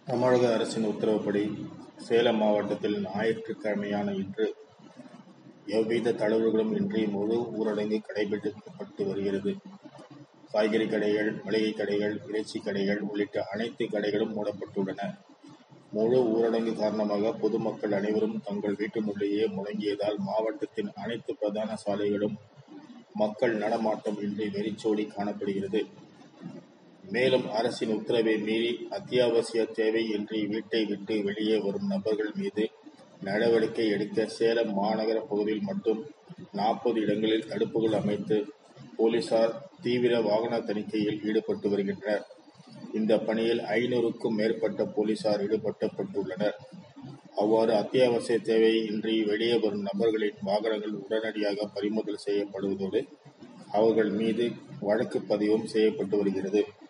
தமிழக அரசின் உத்தரவுப்படி சேலம் மாவட்டத்தில் ஞாயிற்றுக்கிழமையான இன்று எவ்வித தளர்வுகளும் இன்றி முழு ஊரடங்கு கடைபிடிக்கப்பட்டு வருகிறது. காய்கறி கடைகள், மளிகை கடைகள், இறைச்சி கடைகள் உள்ளிட்ட அனைத்து கடைகளும் மூடப்பட்டுள்ளன. முழு ஊரடங்கு காரணமாக பொதுமக்கள் அனைவரும் தங்கள் வீட்டினுள்ளேயே முடங்கியதால் மாவட்டத்தின் அனைத்து பிரதான சாலைகளும் மக்கள் நடமாட்டம் இன்றி வெறிச்சோடி காணப்படுகிறது. மேலும் அரசின் உத்தரவை மீறி அத்தியாவசிய தேவை இன்றி வீட்டை விட்டு வெளியே வரும் நபர்கள் மீது நடவடிக்கை எடுக்க சேலம் மாநகர பகுதியில் மட்டும் நாற்பது இடங்களில் தடுப்புகள் அமைத்து போலீசார் தீவிர வாகன தணிக்கையில் ஈடுபட்டு வருகின்றனர். இந்த பணியில் ஐநூறுக்கும் மேற்பட்ட போலீசார் ஈடுபடுத்தப்பட்டுள்ளனர். அவ்வாறு அத்தியாவசிய தேவை இன்றி வெளியே வரும் நபர்களின் வாகனங்கள் உடனடியாக பறிமுதல் செய்யப்படுவதோடு அவர்கள் மீது வழக்கு பதிவும் செய்யப்பட்டு வருகிறது.